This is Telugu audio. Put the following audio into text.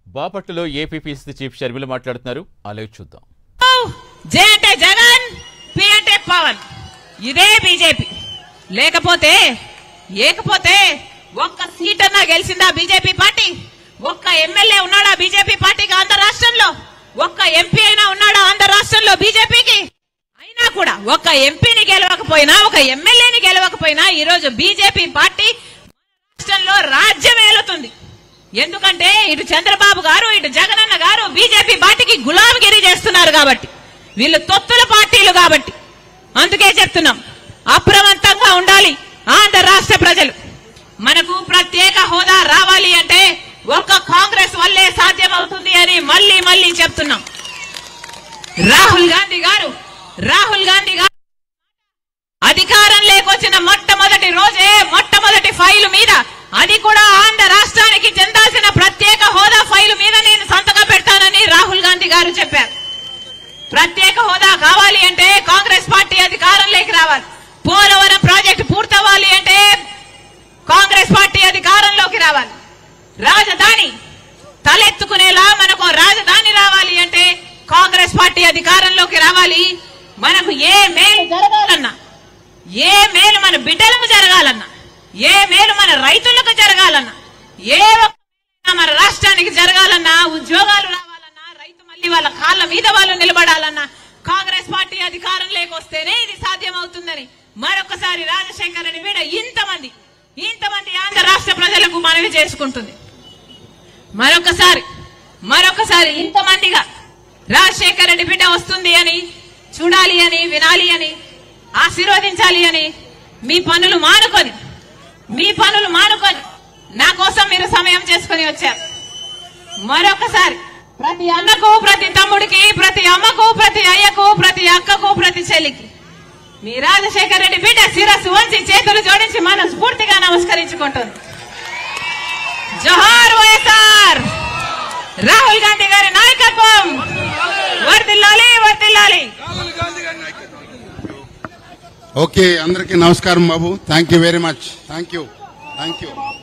బాపట్లలో ఏపీపీసీ చీఫ్ షర్మిల మాట్లాడుతున్నారు అలాగే చూద్దాం జే అంటే జగన్ పి అంటే పవన్ ఇదే బీజేపీ లేకపోతే లేకపోతే ఒక్క సీట్ అన్నా గెలిచిందా బీజేపీ పార్టీ ఒక్క ఎమ్మెల్యే ఉన్నాడా బీజేపీ పార్టీకి ఆంధ్ర రాష్ట్రంలో ఒక్క ఎంపీ అయినా ఉన్నాడా ఆంధ్ర రాష్ట్రంలో బీజేపీకి అయినా కూడా ఒక్క ఎంపీని గెలవకపోయినా ఒక ఎమ్మెల్యేని గెలవకపోయినా ఈ రోజు బీజేపీ పార్టీ రాష్ట్రంలో రాజ్యం ఏలుతుంది ఎందుకంటే ఇటు చంద్రబాబు గారు ఇటు జగనన్న గారు బీజేపీ పార్టీకి గులాంగిరి చేస్తున్నారు కాబట్టి వీళ్ళు తొత్తుల పార్టీలు కాబట్టి అందుకే చెప్తున్నాం అప్రమత్తంగా ఉండాలి ఆంధ్ర రాష్ట్ర ప్రజలు మనకు ప్రత్యేక హోదా రావాలి అంటే ఒక్క కాంగ్రెస్ వల్లే సాధ్యమవుతుంది అని మళ్ళీ మళ్ళీ చెప్తున్నాం రాహుల్ గాంధీ గారు రాహుల్ గాంధీ గారు అధికారం లేకొచ్చిన మొట్టమొదటి రోజే మొట్టమొదటి ఫైలు మీద అది కూడా ఆంధ్ర రాష్ట్రానికి చెందాల్సిన ప్రత్యేక హోదా ఫైలు మీద నేను సంతకం పెడతానని రాహుల్ గాంధీ గారు చెప్పారు ప్రత్యేక హోదా కావాలి అంటే కాంగ్రెస్ పార్టీ అధికారంలోకి రావాలి పోలవరం ప్రాజెక్టు పూర్తవ్వాలి అంటే కాంగ్రెస్ పార్టీ అధికారంలోకి రావాలి రాజధాని తలెత్తుకునేలా మనకు రాజధాని రావాలి అంటే కాంగ్రెస్ పార్టీ అధికారంలోకి రావాలి మనకు ఏ మేలు జరగాలన్నా ఏ మేలు మన బిడ్డలకు జరగాలన్నా ఏ మేలు మన రైతులకు జరగాలన్నా ఏ ఒక్క మేలైనా మన రాష్ట్రానికి జరగాలన్నా ఉద్యోగాలు రావాలన్నా రైతు మళ్ళీ వాళ్ళ కాళ్ళ మీద వాళ్ళు నిలబడాలన్నా కాంగ్రెస్ పార్టీ అధికారం లేకొస్తేనే ఇది సాధ్యం అవుతుందని మరొకసారి రాజశేఖర రెడ్డి మీద ఇంతమంది ఇంతమంది ఆంధ్ర రాష్ట్ర ప్రజలకు మనవి చేసుకుంటుంది మరొకసారి మరొకసారి ఇంతమందిగా రాజశేఖర రెడ్డి బిడ్డ వస్తుంది అని చూడాలి అని వినాలి అని ఆశీర్వదించాలి అని మీ పనులు మానుకొని మీ పనులు మానుకొని నా కోసం మీరు సమయం చేసుకొని వచ్చారు మరొకసారి ప్రతి అన్నకు ప్రతి తమ్ముడికి ప్రతి అమ్మకు ప్రతి అయ్యకు ప్రతి అక్కకు ప్రతి చెల్లికి మీ రాజశేఖర రెడ్డి బిడ్డ శిరస్సు వంచి చేతులు జోడించి మనం స్ఫూర్తిగా నమస్కరించుకుంటుంది జోహార్ వైఎస్ఆర్ రాహుల్ గాంధీ గారి నాయకత్వం వర్దిల్లాలి వర్దిల్లాలి ఓకే అందరికీ నమస్కారం బాబు thank you very much thank you thank you